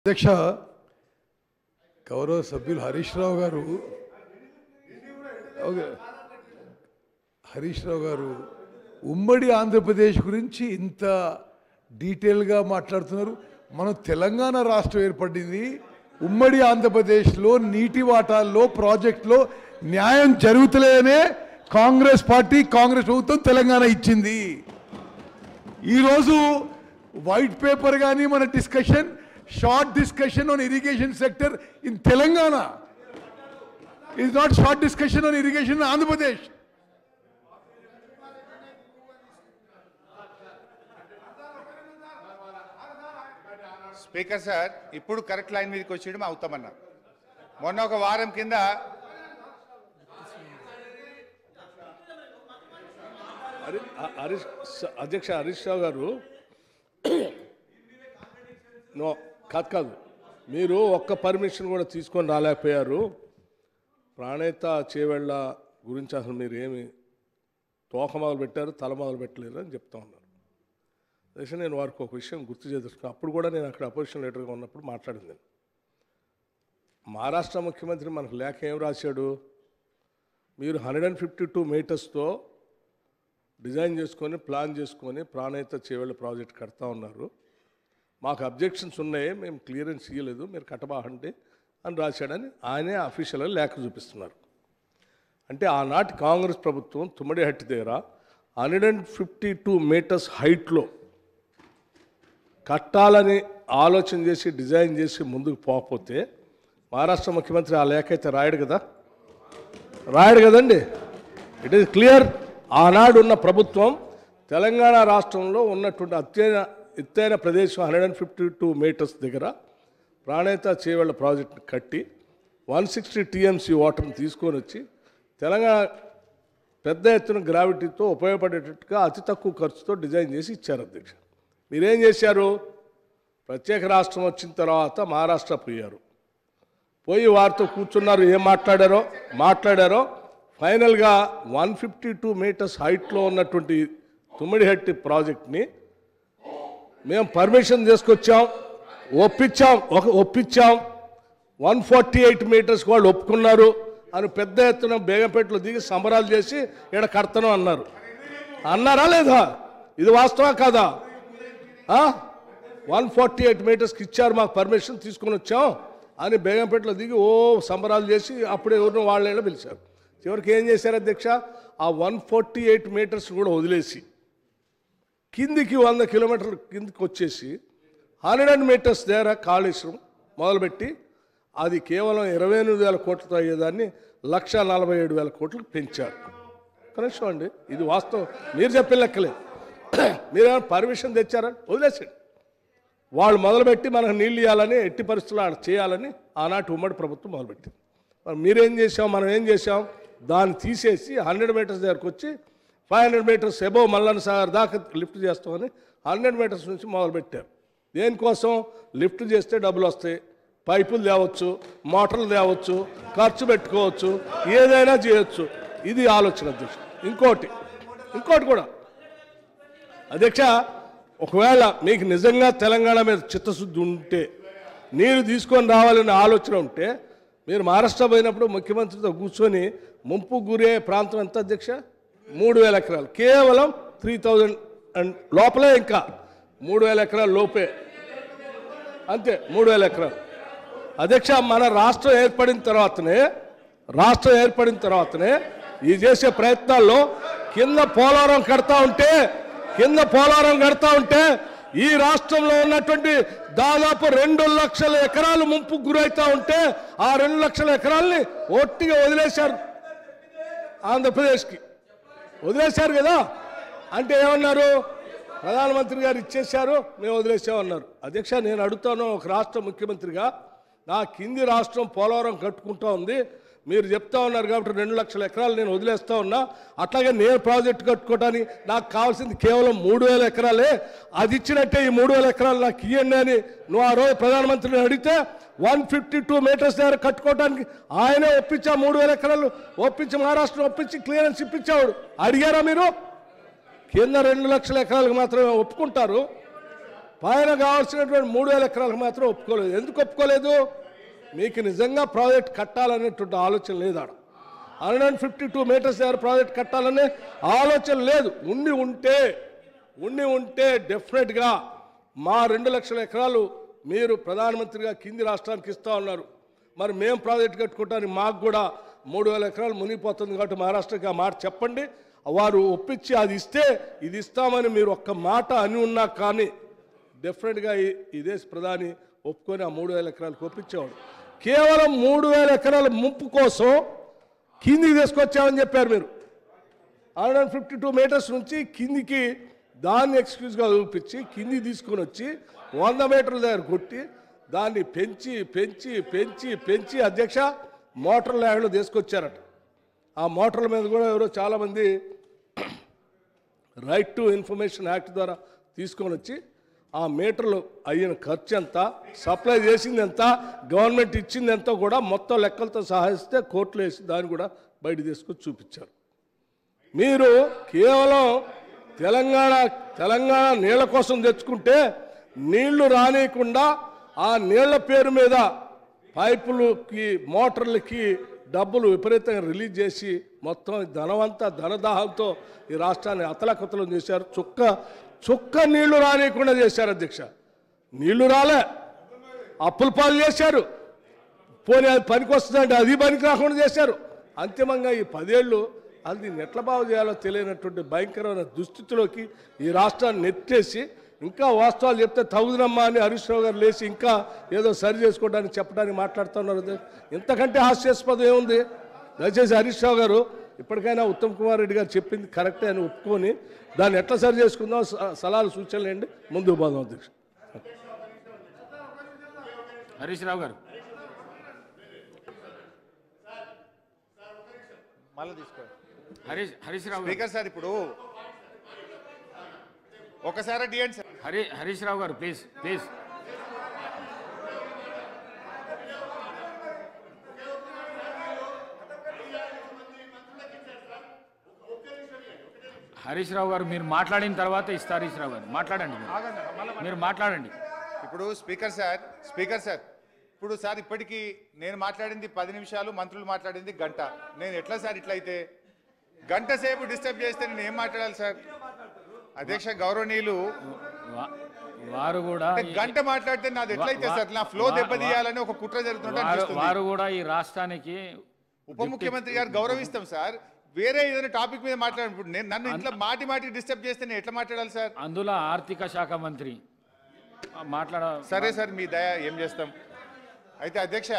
అధ్యక్ష గౌరవ సభ్యులు హరీష్ రావు గారు ఓకే. హరీష్ రావు గారు ఉమ్మడి ఆంధ్రప్రదేశ్ గురించి ఇంత డీటెయిల్గా మాట్లాడుతున్నారు మనం తెలంగాణ రాష్ట్రం ఏర్పడింది ఉమ్మడి ఆంధ్రప్రదేశ్లో నీటి వాటాల్లో ప్రాజెక్టులో న్యాయం జరుగుతలేనే కాంగ్రెస్ పార్టీ కాంగ్రెస్ ప్రభుత్వం తెలంగాణ ఇచ్చింది ఈరోజు వైట్ పేపర్ కానీ మన discussion short discussion on irrigation sector in Telangana is not short discussion on irrigation in Andhra Pradesh speaker sir ఇప్పుడు కరెక్ట్ లైన్ మీదకి వచ్చేయడం అవుతామన్నా మొన్న ఒక వారం కింద హరి- హ- హరీష్ స- అధ్యక్ష హరీష్ రావు గారు నో కాదు కాదు మీరు ఒక్క పర్మిషన్ కూడా తీసుకొని రాలేకపోయారు ప్రాణేత చేవెళ్ళ గురించి అసలు మీరు ఏమి తోక మొదలు పెట్టారు తల మొదలు పెట్టలేరు అని చెప్తా ఉన్నారు అదే నేను వారికి ఒక విషయం గుర్తు చేస్తున్నాను అప్పుడు కూడా నేను అక్కడ అపోజిషన్ లీడర్గా ఉన్నప్పుడు మాట్లాడింది నేను మహారాష్ట్ర ముఖ్యమంత్రి మనకు లేఖ ఏం రాశాడు మీరు హండ్రెడ్ అండ్ ఫిఫ్టీ టూ మీటర్స్తో డిజైన్ చేసుకొని ప్లాన్ చేసుకొని ప్రాణహిత చేవెళ్ళ ప్రాజెక్ట్ కడతా ఉన్నారు మాకు అబ్జెక్షన్స్ ఉన్నాయి మేము క్లియరెన్స్ ఇవ్వలేదు మీరు కట్టబాహండి అని రాశాడని ఆయనే అఫీషియల్గా లేఖ చూపిస్తున్నారు అంటే ఆనాటి కాంగ్రెస్ ప్రభుత్వం తుమ్మడి హట్టి దగ్గర hundred and fifty two meters హైట్లో కట్టాలని ఆలోచన చేసి డిజైన్ చేసి ముందుకు పోకపోతే మహారాష్ట్ర ముఖ్యమంత్రి ఆ లేఖ అయితే రాయడు కదా రాయడు కదండి ఇట్ ఈస్ క్లియర్ ఆనాడు ఉన్న ప్రభుత్వం తెలంగాణ రాష్ట్రంలో ఉన్నటువంటి అత్యైన ఎత్తైన ప్రదేశం hundred and fifty two meters దగ్గర ప్రాణేత చేవెళ్ళ ప్రాజెక్ట్ని కట్టి వన్ సిక్స్టీ టీఎంసీ వాటర్ని తీసుకొని వచ్చి తెలంగాణ పెద్ద ఎత్తున గ్రావిటీతో ఉపయోగపడేటట్టుగా అతి తక్కువ ఖర్చుతో డిజైన్ చేసి ఇచ్చారు అధ్యక్ష మీరేం చేశారు ప్రత్యేక రాష్ట్రం వచ్చిన తర్వాత మహారాష్ట్ర పోయారు పోయి వారితో కూర్చున్నారు ఏం మాట్లాడారో మాట్లాడారో ఫైనల్గా వన్ ఫిఫ్టీ టూ మీటర్స్ హైట్లో ఉన్నటువంటి తుమ్మిడిహట్టి ప్రాజెక్ట్ని మేము పర్మిషన్ తీసుకొచ్చాం ఒప్పించాం ఒక ఒప్పించాం వన్ ఫార్టీ ఎయిట్ మీటర్స్ వాళ్ళు ఒప్పుకున్నారు అని పెద్ద ఎత్తున బేగంపేటలో దిగి సంబరాలు చేసి ఇక్కడ కడతాను అన్నారు అన్నారా లేదా ఇది వాస్తవా కాదా వన్ ఫార్టీ ఎయిట్ మీటర్స్కి ఇచ్చారు మాకు పర్మిషన్ తీసుకొని వచ్చాం అని బేగంపేటలో దిగి ఓ సంబరాలు చేసి అప్పుడే ఎవరినో వాళ్ళైనా పిలిచారు చివరికి ఏం చేశారు అధ్యక్ష ఆ వన్ ఫార్టీ ఎయిట్ మీటర్స్ కూడా వదిలేసి కిందికి వంద కిలోమీటర్ల కిందికి వచ్చేసి హండ్రెడ్ మీటర్స్ దగ్గర కాళేశ్వరం మొదలుపెట్టి అది కేవలం ఇరవై ఎనిమిది వేల కోట్లతో అయ్యేదాన్ని లక్ష నలభై ఏడు వేల కోట్లకు పెంచారు కనెక్షన్ అండి ఇది వాస్తవం మీరు చెప్పిన లెక్కలే మీరేమైనా పర్మిషన్ తెచ్చారా వదిలేసండి వాళ్ళు మొదలుపెట్టి మనకు నీళ్ళు ఇవ్వాలని ఎట్టి పరిస్థితుల్లో ఆడ చేయాలని ఆనాటి ఉమ్మడి ప్రభుత్వం మొదలుపెట్టింది మరి మీరేం చేసాం మనం ఏం చేసాం దాన్ని తీసేసి హండ్రెడ్ మీటర్స్ దగ్గరకు వచ్చి five hundred meters above Mallanna Sagar దాకా లిఫ్ట్ చేస్తామని హండ్రెడ్ మీటర్స్ నుంచి మొదలుపెట్టారు దేనికోసం లిఫ్ట్ చేస్తే డబ్బులు వస్తాయి పైపులు తేవచ్చు మోటార్లు తేవచ్చు ఖర్చు పెట్టుకోవచ్చు ఏదైనా చేయొచ్చు ఇది ఆలోచన అధ్యక్ష ఇంకోటి ఇంకోటి కూడా అధ్యక్ష ఒకవేళ మీకు నిజంగా తెలంగాణ మీద చిత్తశుద్ధి ఉంటే నీరు తీసుకొని రావాలనే ఆలోచన ఉంటే మీరు మహారాష్ట్ర పోయినప్పుడు ముఖ్యమంత్రితో కూర్చొని ముంపు గురే ప్రాంతం ఎంత అధ్యక్ష మూడు వేల ఎకరాలు కేవలం త్రీ థౌజండ్ అండ్ లోపలే ఇంకా మూడు వేల ఎకరాల లోపే అంతే మూడు వేల ఎకరాలు అధ్యక్ష మన రాష్ట్రం ఏర్పడిన తర్వాతనే రాష్ట్రం ఏర్పడిన తర్వాతనే ఈ చేసే ప్రయత్నాల్లో కింద పోలవరం కడతా ఉంటే కింద పోలవరం కడతా ఉంటే ఈ రాష్ట్రంలో ఉన్నటువంటి దాదాపు రెండు లక్షల ఎకరాలు ముంపు గురైతా ఉంటే ఆ రెండు లక్షల ఎకరాల్ని ఒట్టిగా వదిలేశారు ఆంధ్రప్రదేశ్కి వదిలేశారు కదా అంటే ఏమన్నారు ప్రధానమంత్రి గారు ఇచ్చేశారు మేము వదిలేసామన్నారు అధ్యక్ష నేను అడుగుతాను ఒక రాష్ట్ర ముఖ్యమంత్రిగా నా కింది రాష్ట్రం పోలవరం కట్టుకుంటా ఉంది మీరు చెప్తా ఉన్నారు కాబట్టి రెండు లక్షల ఎకరాలు నేను వదిలేస్తా ఉన్నా అట్లాగే నేను ప్రాజెక్ట్ కట్టుకోవడానికి నాకు కావాల్సింది కేవలం మూడు వేల ఎకరాలే అది ఇచ్చినట్టే ఈ మూడు వేల ఎకరాలు నాకు ఇవ్వండి అని నువ్వు ఆ రోజు ప్రధానమంత్రిని అడిగితే వన్ ఫిఫ్టీ టూ మీటర్స్ దగ్గర కట్టుకోవడానికి ఆయనే ఒప్పించా మూడు వేల ఎకరాలు ఒప్పించి మహారాష్ట్ర ఒప్పించి క్లియరెన్స్ ఇప్పించాడు అడిగారా మీరు కింద రెండు లక్షల ఎకరాలకు మాత్రమే ఒప్పుకుంటారు పైన కావాల్సినటువంటి మూడు వేల ఎకరాలకు మాత్రం ఒప్పుకోలేదు ఎందుకు ఒప్పుకోలేదు మీకు నిజంగా ప్రాజెక్ట్ కట్టాలనేటువంటి ఆలోచన లేదు ఆడ hundred and fifty two meters దగ్గర ప్రాజెక్ట్ కట్టాలనే ఆలోచన లేదు ఉండి ఉంటే ఉండి ఉంటే డెఫినెట్గా మా రెండు లక్షల ఎకరాలు మీరు ప్రధానమంత్రిగా కింది రాష్ట్రానికి ఇస్తా ఉన్నారు మరి మేము ప్రాజెక్ట్ కట్టుకుంటానికి మాకు కూడా మూడు వేల ఎకరాలు మునిగిపోతుంది కాబట్టి మహారాష్ట్రకి ఆ మాట చెప్పండి వారు ఒప్పించి అది ఇస్తే ఇది ఇస్తామని మీరు ఒక్క మాట అని ఉన్నా కానీ డెఫినెట్గా ఈ ఈ దేశ ప్రధాని ఒప్పుకొని ఆ మూడు వేల ఎకరాలకు ఒప్పించేవాడు కేవలం మూడు వేల ఎకరాల ముంపు కోసం కిందికి తీసుకొచ్చామని చెప్పారు మీరు hundred and fifty two meters నుంచి కిందికి దాన్ని ఎక్స్క్యూజ్గా చూపించి కింది తీసుకొని వచ్చి వంద మీటర్ల దగ్గర కొట్టి దాన్ని పెంచి పెంచి పెంచి పెంచి అధ్యక్ష మోటార్ ల్యాండ్లో తీసుకొచ్చారట ఆ మోటార్ల మీద కూడా ఎవరో చాలామంది రైట్ టు ఇన్ఫర్మేషన్ యాక్ట్ ద్వారా తీసుకొని వచ్చి ఆ మీటర్లు అయిన ఖర్చు ఎంత సప్లై చేసింది ఎంత గవర్నమెంట్ ఇచ్చింది ఎంత కూడా మొత్తం లెక్కలతో సహాయిస్తే కోర్టులో వేసి దాన్ని కూడా బయట తీసుకొచ్చి చూపించారు మీరు కేవలం తెలంగాణ తెలంగాణ నీళ్ల కోసం తెచ్చుకుంటే నీళ్లు రానియకుండా ఆ నీళ్ల పేరు మీద పైపులకి మోటార్లకి డబ్బులు విపరీతంగా రిలీజ్ చేసి మొత్తం ధనవంతా ధనదాహంతో ఈ రాష్ట్రాన్ని అతలకుతలం చేశారు చుక్క చుక్క నీళ్లు రానియకుండా చేశారు అధ్యక్ష నీళ్లు రాలే అప్పుల పాలు చేశారు పోనీ అది పనికి వస్తుందంటే అది పనికి రాకుండా చేశారు అంతిమంగా ఈ పదేళ్ళు అది దీన్ని ఎట్లా బాగు చేయాలో తెలియనటువంటి భయంకరమైన దుస్థితిలోకి ఈ రాష్ట్రాన్ని నెట్టేసి ఇంకా వాస్తవాలు చెప్తే తగుదనమ్మా అని హరీష్ రావు గారు లేచి ఇంకా ఏదో సరి చేసుకోవడానికి చెప్పడానికి మాట్లాడుతున్నారు అది. ఇంతకంటే హాస్యాస్పదం ఏముంది దయచేసి హరీష్ రావు గారు ఇప్పటికైనా ఉత్తమ్ కుమార్ రెడ్డి గారు చెప్పింది కరెక్టే అని ఒప్పుకొని దాన్ని ఎట్లా సరి చేసుకుందాం స- సలహాలు సూచనలు ఏంటి ముందుకు పోదాం అధ్యక్ష హరీష్ రావు గారు మళ్ళీ తీసుకోండి హరీష్ హరీష్ రావు గారు స్పీకర్ సార్ ఇప్పుడు ఒకసారి డిఎన్ sir Hari Harish Rao garu please please Harish Rao గారు మీరు మాట్లాడిన తర్వాత ఇస్తారు హరీష్ రావు గారు మాట్లాడండి మీరు. మీరు మాట్లాడండి ఇప్పుడు స్పీకర్ సార్ స్పీకర్ సార్ ఇప్పుడు సార్ ఇప్పటికీ నేను మాట్లాడింది పది నిమిషాలు మంత్రులు మాట్లాడింది గంట నేను ఎట్లా సార్ ఇట్లా అయితే గంట సేపు డిస్టర్బ్ చేస్తే నేను ఏం మాట్లాడాలి సార్ అధ్యక్ష గౌరవనీయులు వా- వారు కూడా అంటే గంట మాట్లాడితే నాది ఎట్లయితే వా- సార్ నా ఫ్లో వా- దెబ్బతీయాలని ఒక కుట్ర జరుగుతుంటే వారు అనిపిస్తుంది వారు కూడా ఈ రాష్ట్రానికి ఉప ముఖ్యమంత్రి గారు గౌరవిస్తాం సార్ వేరే ఏదైనా టాపిక్ మీద మాట్లాడినప్పుడు నేను నన్ను ఇట్లా మాటి మాటికి డిస్టర్బ్ చేస్తే నేను ఎట్లా మాట్లాడాలి సార్ అందులో ఆర్థిక శాఖ మంత్రి ఆ, మాట్లాడ సరే సార్ మీ దయ ఏం చేస్తాం అయితే అధ్యక్ష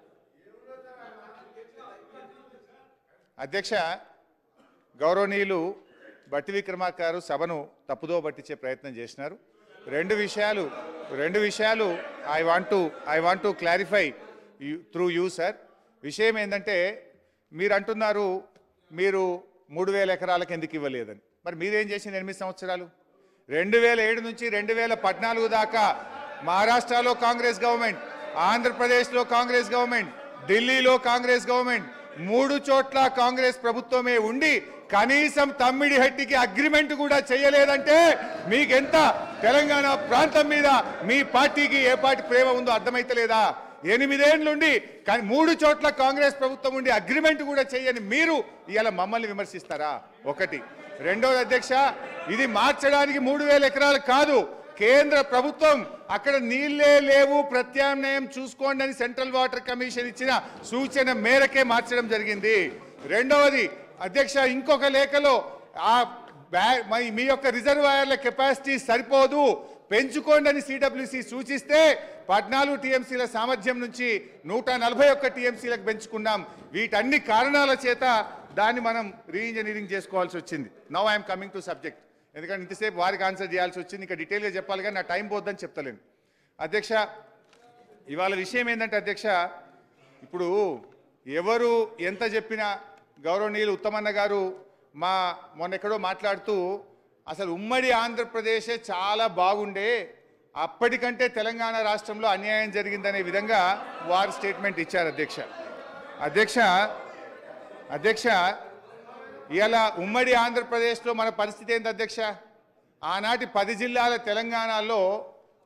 అధ్యక్ష గౌరవనీయులు బట్టి విక్రమార్క గారు సభను తప్పుదో పట్టించే ప్రయత్నం చేసినారు రెండు విషయాలు రెండు విషయాలు I want to I want to clarify through you sir విషయం ఏంటంటే మీరు అంటున్నారు మీరు మూడు వేల ఎకరాలకు ఎందుకు ఇవ్వలేదని మరి మీరేం చేసిన ఎనిమిది సంవత్సరాలు రెండు వేల ఏడు నుంచి రెండు వేల పద్నాలుగు దాకా మహారాష్ట్రలో కాంగ్రెస్ గవర్నమెంట్ ఆంధ్రప్రదేశ్లో కాంగ్రెస్ గవర్నమెంట్ ఢిల్లీలో కాంగ్రెస్ గవర్నమెంట్ మూడు చోట్ల కాంగ్రెస్ ప్రభుత్వమే ఉండి కనీసం తమ్మిడి హట్టికి అగ్రిమెంట్ కూడా చేయలేదంటే మీకెంత తెలంగాణ ప్రాంతం మీద మీ పార్టీకి ఏ పార్టీ ప్రేమ ఉందో అర్థమైతలేదా ఎనిమిదేళ్లుండి కానీ మూడు చోట్ల కాంగ్రెస్ ప్రభుత్వం ఉండి అగ్రిమెంట్ కూడా చేయని మీరు ఇవాళ మమ్మల్ని విమర్శిస్తారా ఒకటి రెండోది అధ్యక్ష ఇది మార్చడానికి మూడు వేల ఎకరాలు కాదు కేంద్ర ప్రభుత్వం అక్కడ నీళ్లే లేవు ప్రత్యామ్నాయం చూసుకోండి అని సెంట్రల్ వాటర్ కమిషన్ ఇచ్చిన సూచన మేరకే మార్చడం జరిగింది రెండవది అధ్యక్ష ఇంకొక లేఖలో ఆ బ్యా- మీ- మీ యొక్క రిజర్వాయర్ల కెపాసిటీ సరిపోదు పెంచుకోండి అని సిడబ్ల్యూసి సూచిస్తే పద్నాలుగు టీఎంసీల సామర్థ్యం నుంచి నూట నలభై ఒక్క టీఎంసీలకు పెంచుకున్నాం వీటన్ని కారణాల చేత దాన్ని మనం రీఇంజనీరింగ్ చేసుకోవాల్సి వచ్చింది now I'm coming to subject ఎందుకంటే ఇంతసేపు వారికి ఆన్సర్ చేయాల్సి వచ్చింది ఇంకా డీటెయిల్గా చెప్పాలి కానీ నా టైం పోద్దని చెప్తలేను అధ్యక్ష ఇవాళ విషయం ఏంటంటే అధ్యక్ష ఇప్పుడు ఎవరు ఎంత చెప్పినా గౌరవనీయులు ఉత్తమన్న గారు మా మొన్నెక్కడో మాట్లాడుతూ అసలు ఉమ్మడి ఆంధ్రప్రదేశే చాలా బాగుండే అప్పటికంటే తెలంగాణ రాష్ట్రంలో అన్యాయం జరిగిందనే విధంగా వారు స్టేట్మెంట్ ఇచ్చారు అధ్యక్ష అధ్యక్ష అధ్యక్ష ఇవాళ ఉమ్మడి ఆంధ్రప్రదేశ్లో మన పరిస్థితి ఏంటి అధ్యక్ష ఆనాటి పది జిల్లాల తెలంగాణలో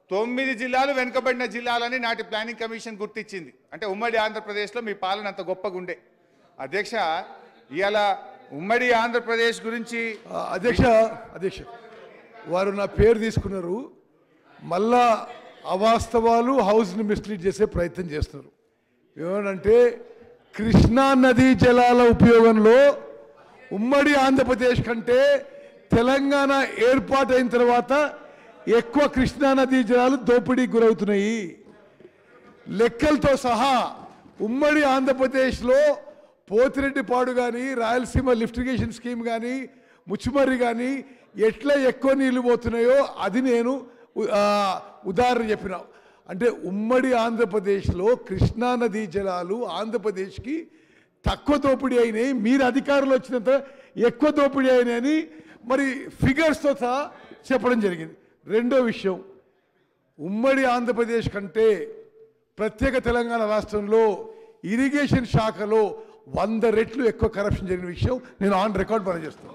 తొమ్మిది జిల్లాలు వెనుకబడిన జిల్లాలని నాటి ప్లానింగ్ కమిషన్ గుర్తించింది అంటే ఉమ్మడి ఆంధ్రప్రదేశ్లో మీ పాలన అంత గొప్పగుండే అధ్యక్ష ఇవాళ ఉమ్మడి ఆంధ్రప్రదేశ్ గురించి ఆ, అధ్యక్ష అధ్యక్ష వారు నా పేరు తీసుకున్నారు మళ్ళా అవాస్తవాలు హౌస్ని మిస్లీడ్ చేసే ప్రయత్నం చేస్తున్నారు ఏమనంటే కృష్ణా నదీ జలాల ఉపయోగంలో ఉమ్మడి ఆంధ్రప్రదేశ్ కంటే తెలంగాణ ఏర్పాటైన తర్వాత ఎక్కువ కృష్ణా నదీ జలాలు దోపిడీకి గురవుతున్నాయి లెక్కలతో సహా ఉమ్మడి ఆంధ్రప్రదేశ్లో పోతిరెడ్డిపాడు కానీ రాయలసీమ లిఫ్టిగేషన్ స్కీమ్ కానీ ముచ్చుమర్రి కానీ ఎట్లా ఎక్కువ నీళ్లు పోతున్నాయో అది నేను ఉ- ఆ, ఉదాహరణ చెప్పిన అంటే ఉమ్మడి ఆంధ్రప్రదేశ్లో కృష్ణా నదీ జలాలు ఆంధ్రప్రదేశ్కి తక్కువ దోపిడీ అయినాయి మీరు అధికారులు వచ్చినంత ఎక్కువ దోపిడీ అయినాయని మరి ఫిగర్స్తో సహా చెప్పడం జరిగింది రెండో విషయం ఉమ్మడి ఆంధ్రప్రదేశ్ కంటే ప్రత్యేక తెలంగాణ రాష్ట్రంలో ఇరిగేషన్ శాఖలో వంద రెట్లు ఎక్కువ కరప్షన్ జరిగిన విషయం నేను ఆన్ రికార్డ్ పనిచేస్తాను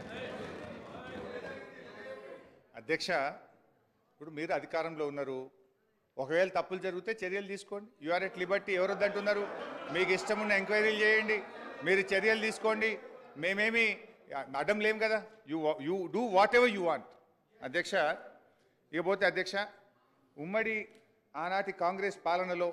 అధ్యక్ష ఇప్పుడు మీరు అధికారంలో ఉన్నారు ఒకవేళ తప్పులు జరిగితే చర్యలు తీసుకోండి యూఆర్ ఎట్ లిబర్టీ ఎవరు వద్దంటున్నారు మీకు ఇష్టం ఉన్న ఎంక్వైరీలు చేయండి మీరు చర్యలు తీసుకోండి మేమేమి అడ్డం లేం కదా you you do whatever you want అధ్యక్ష ఇకపోతే అధ్యక్ష ఉమ్మడి ఆనాటి కాంగ్రెస్ పాలనలో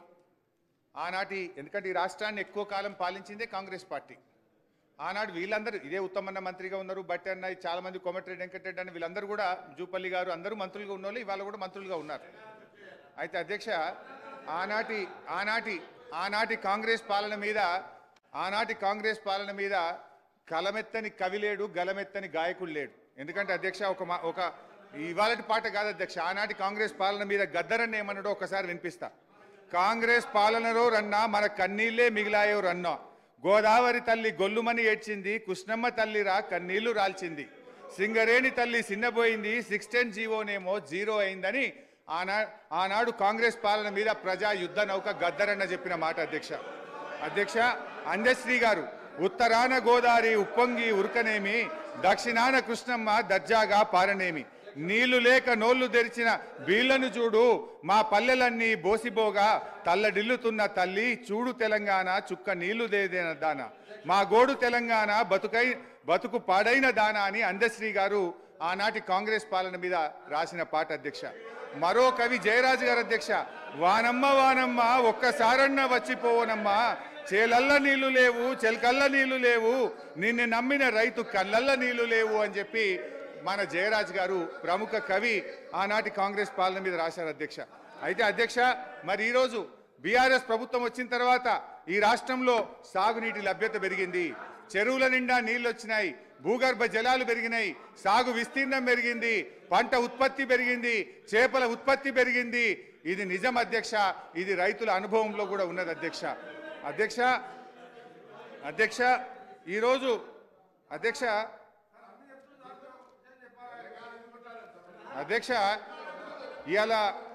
ఆనాటి ఎందుకంటే ఈ రాష్ట్రాన్ని ఎక్కువ కాలం పాలించిందే కాంగ్రెస్ పార్టీ ఆనాడు వీళ్ళందరూ ఇదే ఉత్తమన్న మంత్రిగా ఉన్నారు బట్టి అన్న చాలా మంది కోమటిరెడ్డి వెంకటరెడ్డి అని వీళ్ళందరూ కూడా జూపల్లి గారు అందరూ మంత్రులుగా ఉన్నోళ్ళు ఇవాళ కూడా మంత్రులుగా ఉన్నారు అయితే అధ్యక్ష ఆనాటి ఆనాటి ఆనాటి కాంగ్రెస్ పాలన మీద ఆనాటి కాంగ్రెస్ పాలన మీద కలమెత్తని కవి లేడు గలమెత్తని గాయకుడు లేడు ఎందుకంటే అధ్యక్ష ఒక మా- ఒక ఇవాళటి పాట కాదు అధ్యక్ష ఆనాటి కాంగ్రెస్ పాలన మీద గద్దరన్న ఏమన్నాడో ఒకసారి వినిపిస్తా కాంగ్రెస్ పాలనలో రన్నా మన కన్నీళ్లే మిగిలాయో రన్నా గోదావరి తల్లి గొల్లుమని ఏడ్చింది కృష్ణమ్మ తల్లిరా కన్నీళ్లు రాల్చింది సింగరేణి తల్లి సిన్నబోయింది సిక్స్ టెన్ జీవోనేమో జీరో అయిందని ఆనా ఆనాడు కాంగ్రెస్ పాలన మీద ప్రజా యుద్ధ నౌక గద్దరన్న చెప్పిన మాట అధ్యక్ష అధ్యక్ష అంజశ్రీ గారు ఉత్తరాన గోదావరి ఉప్పొంగి ఉరకనేమి దక్షిణాన కృష్ణమ్మ దర్జాగా పారనేమి నీళ్లు లేక నోళ్లు తెరిచిన బీళ్లను చూడు మా పల్లెలన్నీ బోసిబోగా తల్లడిల్లుతున్న తల్లి చూడు తెలంగాణ చుక్క నీళ్లు దేదిన దాన మా గోడు తెలంగాణ బతుకై బతుకు పాడైన దాన అని అందశ్రీ గారు ఆనాటి కాంగ్రెస్ పాలన మీద రాసిన పాట అధ్యక్ష మరో కవి జయరాజు గారు అధ్యక్ష వానమ్మ వానమ్మ ఒక్కసారన్న వచ్చిపోవనమ్మా చేలల్ల నీళ్లు లేవు చెలకల్ల నీళ్లు లేవు నిన్ను నమ్మిన రైతు కళ్ళల్ల నీళ్లు లేవు అని చెప్పి మన జయరాజ్ గారు ప్రముఖ కవి ఆనాటి కాంగ్రెస్ పాలన మీద రాశారు అధ్యక్ష అయితే అధ్యక్ష మరి ఈరోజు బీఆర్ఎస్ ప్రభుత్వం వచ్చిన తర్వాత ఈ రాష్ట్రంలో సాగునీటి లభ్యత పెరిగింది చెరువుల నిండా నీళ్లు వచ్చినాయి భూగర్భ జలాలు పెరిగినాయి సాగు విస్తీర్ణం పెరిగింది పంట ఉత్పత్తి పెరిగింది చేపల ఉత్పత్తి పెరిగింది ఇది నిజం అధ్యక్ష ఇది రైతుల అనుభవంలో కూడా ఉన్నది అధ్యక్ష అధ్యక్ష అధ్యక్ష ఈరోజు అధ్యక్ష అధ్యక్ష ఇవాళ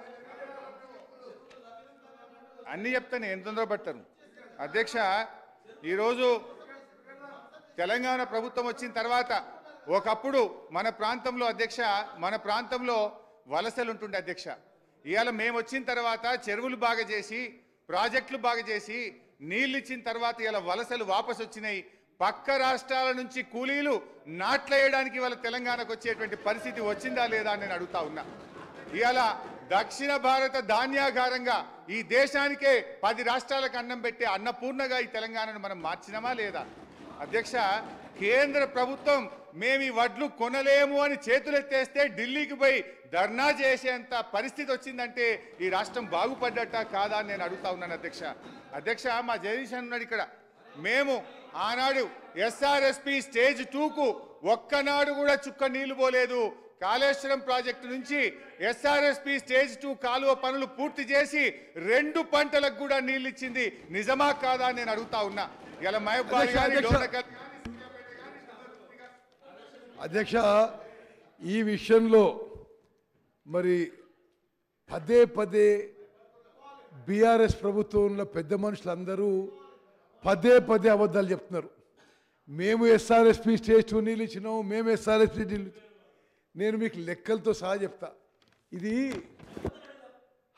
అన్ని చెప్తాను ఎంత తొందర పడతారు అధ్యక్ష ఈరోజు తెలంగాణ ప్రభుత్వం వచ్చిన తర్వాత ఒకప్పుడు మన ప్రాంతంలో అధ్యక్ష మన ప్రాంతంలో వలసలు ఉంటుండే అధ్యక్ష ఇవాళ మేము వచ్చిన తర్వాత చెరువులు బాగా చేసి ప్రాజెక్టులు బాగా చేసి నీళ్ళు ఇచ్చిన తర్వాత ఇలా వలసలు వాపసు వచ్చినాయి పక్క రాష్ట్రాల నుంచి కూలీలు నాట్లేయడానికి ఇవాళ తెలంగాణకు వచ్చేటువంటి పరిస్థితి వచ్చిందా లేదా అని నేను అడుగుతా ఉన్నా ఇవాళ దక్షిణ భారత ధాన్యాగారంగా ఈ దేశానికే పది రాష్ట్రాలకు అన్నం పెట్టే అన్నపూర్ణగా ఈ తెలంగాణను మనం మార్చినామా లేదా అధ్యక్ష కేంద్ర ప్రభుత్వం మేము ఈ వడ్లు కొనలేము అని చేతులెత్తేస్తే ఢిల్లీకి పోయి ధర్నా చేసేంత పరిస్థితి వచ్చిందంటే ఈ రాష్ట్రం బాగుపడ్డట కాదా అని నేను అడుగుతా ఉన్నాను అధ్యక్ష అధ్యక్ష మా జగదీశ్ ఉన్నాడు ఇక్కడ మేము ఆనాడు ఎస్ఆర్ఎస్పి స్టేజ్ టూకు ఒక్కనాడు కూడా చుక్క నీళ్లు పోలేదు కాళేశ్వరం ప్రాజెక్టు నుంచి ఎస్ఆర్ఎస్పి స్టేజ్ టూ కాలువ పనులు పూర్తి చేసి రెండు పంటలకు కూడా నీళ్ళు ఇచ్చింది నిజమా కాదా అని నేను అడుగుతా ఉన్నా ఇలా మహబాలి అధ్యక్ష, గాని, అధ్యక్ష. డోర్నకల్ అధ్యక్ష ఈ విషయంలో మరి పదే పదే బీఆర్ఎస్ ప్రభుత్వంలో పెద్ద మనుషులందరూ పదే పదే అబద్ధాలు చెప్తున్నారు మేము ఎస్ఆర్ఎస్పి స్టేజ్ టూ నీళ్ళు ఇచ్చినాం మేము ఎస్ఆర్ఎస్పి నీళ్ళు ఇచ్చినాం. నేను మీకు లెక్కలతో సహా చెప్తా ఇది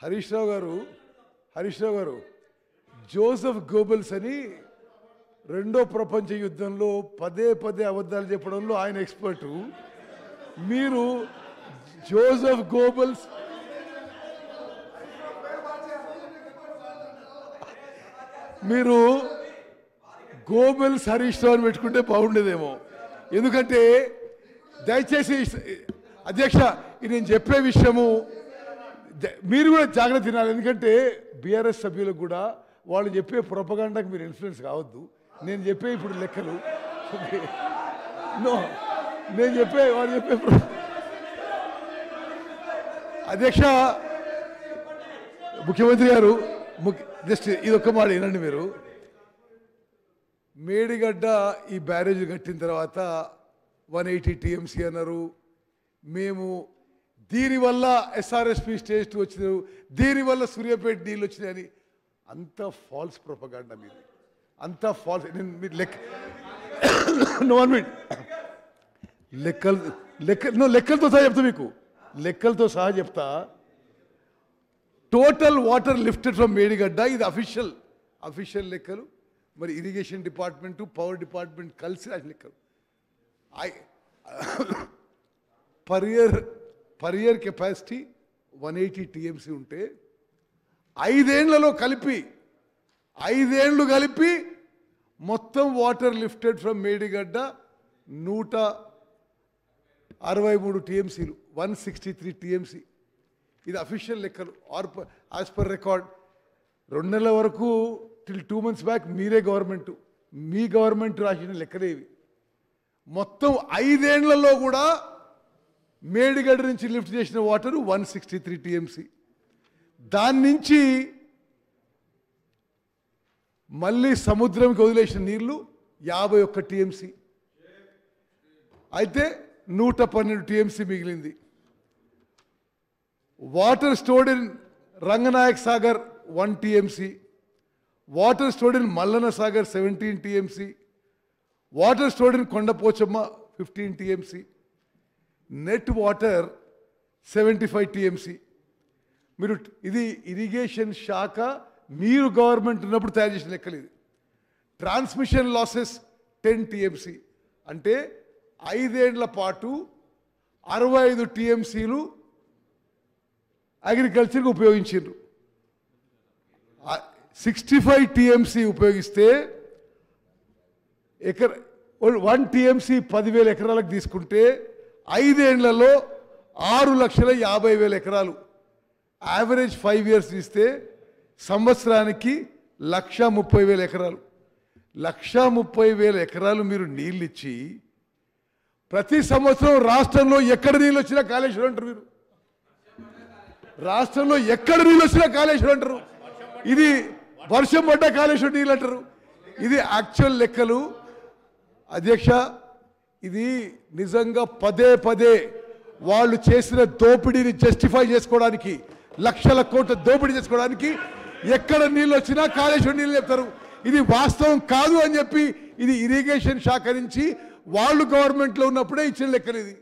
హరీష్ రావు గారు హరీష్ రావు గారు జోసెఫ్ గోబెల్స్ అని రెండో ప్రపంచ యుద్ధంలో పదే పదే అబద్ధాలు చెప్పడంలో ఆయన ఎక్స్పర్టు మీరు జోసెఫ్ గోబెల్స్ మీరు గోబెల్స్ హరీష్ రావు అని పెట్టుకుంటే బాగుండేదేమో ఎందుకంటే దయచేసి అధ్యక్ష ఇది నేను చెప్పే విషయము ద- మీరు కూడా జాగ్రత్త తినాలి ఎందుకంటే బీఆర్ఎస్ సభ్యులకు కూడా వాళ్ళు చెప్పే ప్రొపగాండాకి మీరు ఇన్ఫ్లుయెన్స్ కావద్దు నేను చెప్పే ఇప్పుడు లెక్కలు నో నేను చెప్పే వాళ్ళు చెప్పే ప్రొ- అధ్యక్ష ముఖ్యమంత్రి గారు ముఖ్య జస్ట్ ఇది ఒక్క మాట వినండి మీరు మేడిగడ్డ ఈ బ్యారేజ్ కట్టిన తర్వాత వన్ ఎయిటీ టీఎంసీ అన్నారు మేము దీనివల్ల ఎస్ఆర్ఎస్పి స్టేజ్ టూ వచ్చిన దీనివల్ల సూర్యాపేట నీళ్ళు వచ్చినాయని అంత ఫాల్స్ ప్రొపగాండా మీది అంత ఫాల్స్ నేను మీరు లెక్క నో వన్ మినిట్ లెక్కలు లెక్క నో లెక్కలతో సహా చెప్తా మీకు లెక్కలతో సహా చెప్తా total water lifted from Medigadda ఇది అఫీషియల్ అఫీషియల్ లెక్కలు మరి ఇరిగేషన్ డిపార్ట్మెంట్ పవర్ డిపార్ట్మెంట్ కలిసి రాసిన లెక్కలు I per year per year capacity one eighty TMC ఉంటే ఐదేళ్లలో కలిపి ఐదేళ్లు కలిపి మొత్తం వాటర్ లిఫ్టెడ్ ఫ్రమ్ మేడిగడ్డ నూట అరవై మూడు టీఎంసీలు వన్ సిక్స్టీ త్రీ టీఎంసీ ఇది అఫీషియల్ లెక్కలు ఆర్ యాజ్ పర్ రికార్డ్ రెండు నెలల వరకు టిల్ టూ మంత్స్ బ్యాక్ మీరే గవర్నమెంట్ మీ గవర్నమెంట్ రాసిన లెక్కలే ఇవి మొత్తం ఐదేళ్లలో కూడా మేడిగడ్డ నుంచి లిఫ్ట్ చేసిన water one sixty three TMC దాని నుంచి మళ్ళీ సముద్రంకి వదిలేసిన నీళ్లు యాభై ఒక్క టీఎంసీ అయితే నూట పన్నెండు టీఎంసీ మిగిలింది water stored in Ranganayak Sagar one TMC water stored in Mallanna Sagar seventeen TMC water stored in Kondapochamma fifteen TMC net water seventy five TMC మీరు ఇది ఇరిగేషన్ శాఖ మీరు గవర్నమెంట్ ఉన్నప్పుడు తయారు చేసిన లెక్కలు ఇది ట్రాన్స్మిషన్ లాసెస్ టెన్ టీఎంసీ అంటే ఐదేళ్ల పాటు అరవై ఐదు టీఎంసీలు అగ్రికల్చర్కి ఉపయోగించారు సిక్స్టీ ఫైవ్ టీఎంసీ ఉపయోగిస్తే ఎకర వన్ టీఎంసీ పదివేల ఎకరాలకు తీసుకుంటే ఐదేళ్లలో ఆరు లక్షల యాభై వేల ఎకరాలు యావరేజ్ ఫైవ్ ఇయర్స్ ఇస్తే సంవత్సరానికి లక్ష ముప్పై వేల ఎకరాలు లక్ష ముప్పై వేల ఎకరాలు మీరు నీళ్ళు ఇచ్చి ప్రతి సంవత్సరం రాష్ట్రంలో ఎక్కడ నీళ్ళు వచ్చినా కాళేశ్వరం అంటారు మీరు రాష్ట్రంలో ఎక్కడ నీళ్ళు వచ్చినా కాళేశ్వరం అంటారు ఇది వర్షం పడ్డ కాళేశ్వరం నీళ్ళు అంటారు ఇది యాక్చువల్ లెక్కలు అధ్యక్ష ఇది నిజంగా పదే పదే వాళ్ళు చేసిన దోపిడీని జస్టిఫై చేసుకోవడానికి లక్షల కోట్ల దోపిడీ చేసుకోవడానికి ఎక్కడ నీళ్ళు వచ్చినా కాళేశ్వరం నీళ్ళు చెప్తారు ఇది వాస్తవం కాదు అని చెప్పి ఇది ఇరిగేషన్ శాఖ నుంచి వాళ్ళు గవర్నమెంట్లో ఉన్నప్పుడే ఇచ్చిన లెక్కలు ఇది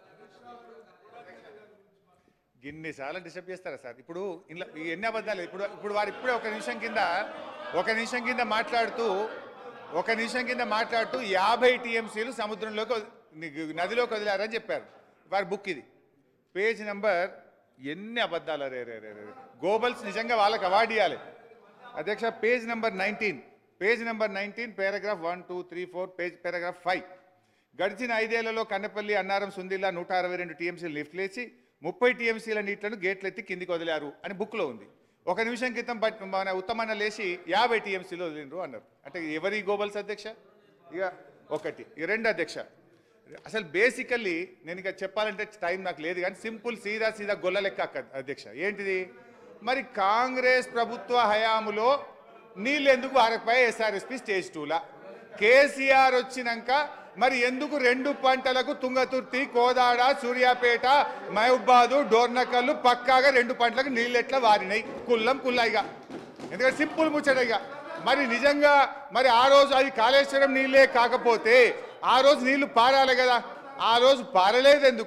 ఇన్నిసార్లు డిస్టర్బ్ చేస్తారా సార్ ఇప్పుడు ఇలా ఈ ఎన్ని అబద్ధాలు ఇప్పుడు ఇప్పుడు వారు ఇప్పుడే ఒక నిమిషం కింద ఒక నిమిషం కింద మాట్లాడుతూ ఒక నిమిషం కింద మాట్లాడుతూ యాభై టీఎంసీలు సముద్రంలోకి వది- ని- నదిలోకి వదిలారని చెప్పారు వారి బుక్ ఇది పేజ్ నెంబర్ ఎన్ని అబద్ధాలు రే రే రే రే గోబల్స్ నిజంగా వాళ్ళకి అవార్డు ఇవ్వాలి అధ్యక్ష page number nineteen page number nineteen paragraph one two three four page paragraph five గడిచిన ఐదేళ్లలో కన్నపల్లి అన్నారం సుందిల్లా నూట అరవై రెండు టీఎంసీలు లిఫ్ట్ లేచి ముప్పై టీఎంసీల నీళ్లను గేట్లు ఎత్తి కిందికి వదిలారు అని బుక్లో ఉంది ఒక నిమిషం క్రితం బట్ మన ఉత్తమన్న లేచి యాభై టీఎంసీలు వదిలిండ్రు అన్నారు అంటే ఎవరి గోబల్స్ అధ్యక్ష ఇక ఒకటి ఇక రెండు అధ్యక్ష అసలు బేసికల్లీ నేను ఇక చెప్పాలంటే టైం నాకు లేదు కానీ సింపుల్ సీదా సీదా గొల్ల లెక్క అక్క- అధ్యక్ష ఏంటిది మరి కాంగ్రెస్ ప్రభుత్వ హయాములో నీళ్ళు ఎందుకు ఆరపై ఎస్ఆర్ఎస్పి స్టేజ్ టూలా కేసీఆర్ వచ్చినాక మరి ఎందుకు రెండు పంటలకు తుంగతుర్తి కోదాడ సూర్యాపేట మహబాదు డోర్నకల్లు పక్కాగా రెండు పంటలకు నీళ్ళు ఎట్లా వారినాయి కుల్లం కుల్లాయిగా ఎందుకంటే సింపుల్ ముచ్చటగా మరి నిజంగా మరి ఆ రోజు అది కాళేశ్వరం నీళ్ళే కాకపోతే ఆ రోజు నీళ్లు పారాలి కదా ఆ రోజు పారలేదు ఎందుకు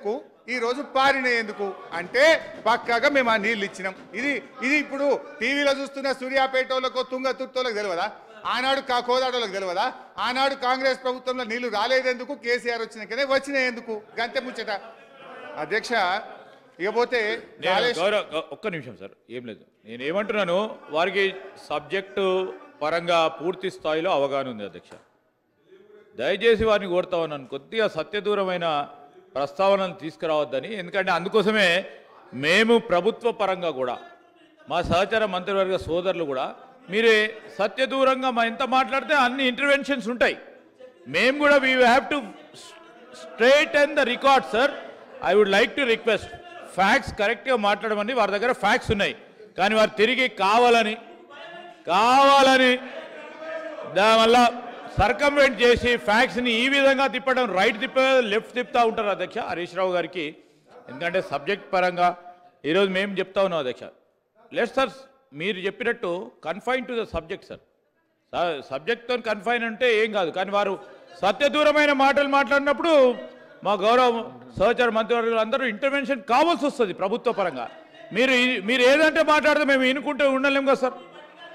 ఈ రోజు పారినాయి ఎందుకు అంటే పక్కాగా మేము ఆ నీళ్ళు ఇచ్చినాం ఇది ఇది ఇప్పుడు టీవీలో చూస్తున్న సూర్యాపేటోళ్ళకో తుంగతుర్తోళ్ళకి తెలియదా ఆనాడు కా కోదాడోళ్ళకి తెలియదా ఆనాడు కాంగ్రెస్ ప్రభుత్వంలో నీళ్లు రాలేదెందుకు కేసీఆర్ వచ్చినాకనే వచ్చినాయి ఎందుకు గంతే ముచ్చట అధ్యక్ష ఇకపోతే నేను కాళేశ్వరం- గౌరవ గౌ- ఒక్క నిమిషం సార్ ఏం లేదు నేను ఏమంటున్నాను వారికి సబ్జెక్టు పరంగా పూర్తి స్థాయిలో అవగాహన ఉంది అధ్యక్ష దయచేసి వారిని కోరుతా ఉన్నాను కొద్దిగా సత్యదూరమైన ప్రస్తావనలు తీసుకురావద్దని ఎందుకంటే అందుకోసమే మేము ప్రభుత్వ పరంగా కూడా మా సహచర మంత్రివర్గ సోదరులు కూడా మీరే సత్యదూరంగా మా ఎంత మాట్లాడితే అన్ని ఇంటర్వెన్షన్స్ ఉంటాయి మేము కూడా we have to straight and the record sir I would like to request facts కరెక్ట్గా మాట్లాడమని వారి దగ్గర ఫ్యాక్ట్స్ ఉన్నాయి కానీ వారు తిరిగి కావాలని కావాలని దానివల్ల సర్కంవెంట్ చేసి ఫ్యాక్ట్స్ని ఈ విధంగా తిప్పడం రైట్ తిప్ప లెఫ్ట్ తిప్పుతూ ఉంటారు అధ్యక్ష హరీష్ రావు గారికి ఎందుకంటే సబ్జెక్ట్ పరంగా ఈరోజు మేము చెప్తా ఉన్నాం అధ్యక్ష లెట్ సార్ మీరు చెప్పినట్టు confine to the subject sir సబ్జెక్ట్తో కన్ఫైన్ అంటే ఏం కాదు కానీ వారు సత్యదూరమైన మాటలు మాట్లాడినప్పుడు మా గౌరవ సహచర మంత్రివర్గులు అందరూ ఇంటర్వెన్షన్ కావాల్సి వస్తుంది ప్రభుత్వ పరంగా మీరు ఈ- మీరు ఏదంటే మాట్లాడితే మేము వినుకుంటే ఉండలేం కదా సార్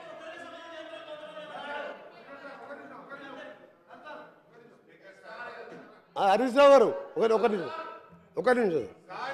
ఆ, హరీష్ రావు గారు ఒక ఒక నిమిషం ఒక నిమిషం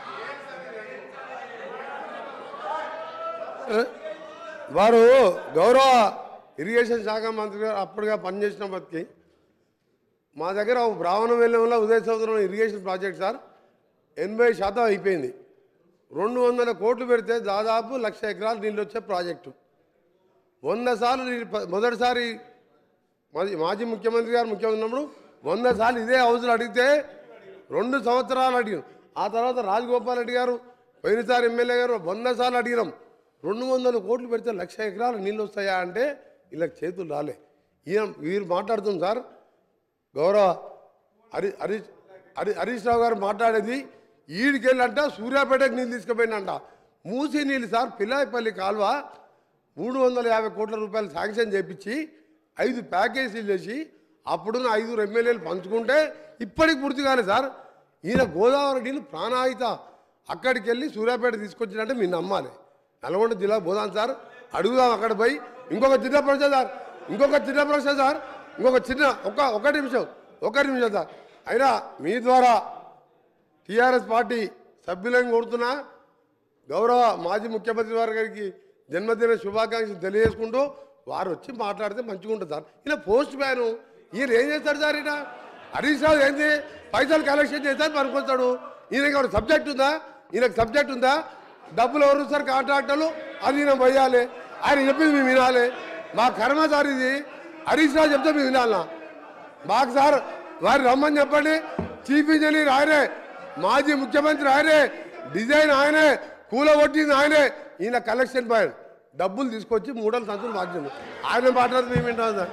ఏ? వారు గౌరవ ఇరిగేషన్ శాఖ మంత్రి గారు అప్పటిగా పనిచేసిన బతికి మా దగ్గర ఒక బ్రాహ్మణ వెల్లంలో ఉదయ సముద్రం ఇరిగేషన్ ప్రాజెక్ట్ సార్ ఎనభై శాతం అయిపోయింది రెండు వందల కోట్లు పెడితే దాదాపు లక్ష ఎకరాలు నీళ్ళు వచ్చే ప్రాజెక్టు వంద సార్లు నీళ్ళు ప- మొదటిసారి మాజీ మాజీ ముఖ్యమంత్రి గారు ముఖ్యమంత్రి ఉన్నప్పుడు వంద సార్లు ఇదే హౌస్లో అడిగితే రెండు సంవత్సరాలు అడిగాం ఆ తర్వాత రాజగోపాల్ రెడ్డి గారు పోయినసారి ఎమ్మెల్యే గారు వంద సార్లు అడిగినాం రెండు వందల కోట్లు పెడితే లక్ష ఎకరాలు నీళ్ళు వస్తాయా అంటే వీళ్ళకి చేతులు రాలే ఈయన వీరు మాట్లాడుతుంది సార్ గౌరవ హరి హరీష్ హరి హరీష్ రావు గారు మాట్లాడేది ఈడికెళ్ళంట సూర్యాపేటకు నీళ్ళు తీసుకుపోయినంట మూసి నీళ్ళు సార్ పిల్లాయిపల్లి కాలువ మూడు వందల యాభై కోట్ల రూపాయలు శాంక్షన్ చేపించి ఐదు ప్యాకేజీలు చేసి అప్పుడున్న ఐదుగురు ఎమ్మెల్యేలు పంచుకుంటే ఇప్పటికి పూర్తి కాలేదు సార్ ఈయన గోదావరి నీళ్ళు ప్రాణాహిత అక్కడికి వెళ్ళి సూర్యాపేట తీసుకొచ్చినట్టే మీరు నమ్మాలి నల్గొండ జిల్లా పోదాం సార్ అడుగుదాం అక్కడ పోయి ఇంకొక చిన్న ప్రశ్న సార్ ఇంకొక చిన్న ప్రశ్న సార్ ఇంకొక చిన్న ఒక ఒక నిమిషం ఒక నిమిషం సార్ అయినా మీ ద్వారా టీఆర్ఎస్ పార్టీ సభ్యులను కోరుతున్నా గౌరవ మాజీ ముఖ్యమంత్రి వారి గారికి జన్మదిన శుభాకాంక్షలు తెలియజేసుకుంటూ వారు వచ్చి మాట్లాడితే మంచిగా ఉంటుంది సార్ ఈయన పోస్ట్ మ్యాన్ ఈయన ఏం చేస్తాడు సార్ ఈయన హరీష్ రావు ఏంది పైసలు కలెక్షన్ చేస్తాడు పనికొస్తాడు ఈయనకి ఎవరు సబ్జెక్ట్ ఉందా ఈయనకు సబ్జెక్ట్ ఉందా డబ్బులు ఎవరు సార్ కాంట్రాక్టర్లు అది ఈయన పోయాలి ఆయన చెప్పింది మేము వినాలి మా కర్మ సార్ ఇది హరీష్ రావు చెప్తే మేము వినాలనా మాకు సార్ వారు రమ్మని చెప్పండి చీఫ్ ఇంజనీర్ ఆయనే మాజీ ముఖ్యమంత్రి ఆయనే డిజైన్ ఆయనే కూల కొట్టింది ఆయనే ఈయన కలెక్షన్ బాయ్ డబ్బులు తీసుకొచ్చి మూడల సంచులు మార్చింది ఆయన మాట్లాడితే మేము వింటాం సార్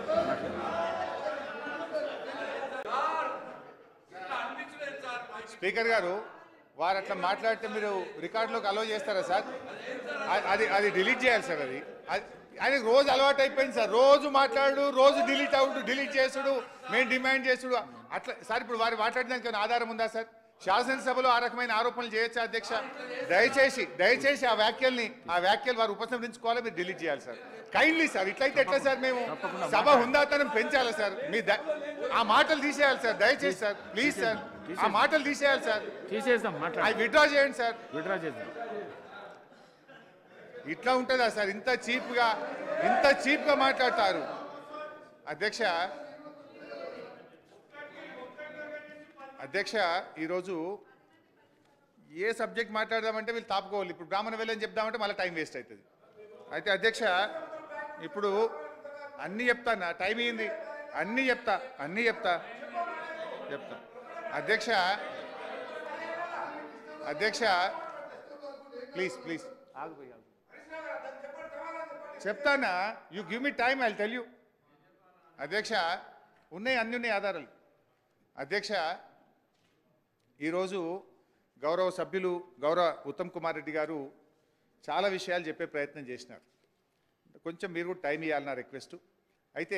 స్పీకర్ గారు వారు అట్లా మాట్లాడితే మీరు రికార్డులోకి అలో చేస్తారా సార్ అ- అది అది డిలీట్ చేయాలి సార్ అది అది- ఆయనకు రోజు అలవాటు అయిపోయింది సార్ రోజు మాట్లాడు రోజు డిలీట్ అవుడు డిలీట్ చేసుడు మేము డిమాండ్ చేసుడు అట్లా సార్ ఇప్పుడు వారు మాట్లాడడానికి ఏమైనా ఆధారం ఉందా సార్ శాసనసభలో ఆ రకమైన ఆరోపణలు చేయొచ్చా అధ్యక్ష దయచేసి దయచేసి ఆ వ్యాఖ్యల్ని ఆ వ్యాఖ్యలు వారు ఉపసంహరించుకోవాలి మీరు డిలీట్ చేయాలి సార్ కైండ్లీ సార్ ఇట్లయితే ఎట్లా సార్ మేము సభ హుందాతనం పెంచాలి సార్ మీ ద- ఆ మాటలు తీసేయాలి సార్ దయచేసి సార్ ప్లీజ్ సార్ ఆ మాటలు తీసేయాలి సార్ తీసేస్తాం అవి మాట్లాడి విత్డ్రా చేయండి సార్ విడ్రా చేద్దాం ఇట్లా ఉంటుందా సార్ ఇంత చీప్గా ఇంత చీప్గా మాట్లాడతారు అధ్యక్ష అధ్యక్ష ఈరోజు ఏ సబ్జెక్ట్ మాట్లాడదామంటే వీళ్ళు తాపుకోవాలి ఇప్పుడు బ్రాహ్మణ వెళ్ళని చెప్దామంటే మళ్ళీ టైం వేస్ట్ అవుతుంది అయితే అధ్యక్ష ఇప్పుడు అన్నీ చెప్తాను టైం ఏంది అన్నీ చెప్తా అన్నీ చెప్తా చెప్తా అధ్యక్ష అధ్యక్ష ప్లీజ్ ప్లీజ్ ఆగిపోయి చెప్తానా you give me time I tell you అధ్యక్ష ఉన్నాయి అన్ని ఉన్నాయి ఆధారాలు అధ్యక్ష ఈరోజు గౌరవ సభ్యులు గౌరవ ఉత్తమ్ కుమార్ రెడ్డి గారు చాలా విషయాలు చెప్పే ప్రయత్నం చేసినారు కొంచెం మీరు కూడా టైం ఇవ్వాలి నా రిక్వెస్ట్ అయితే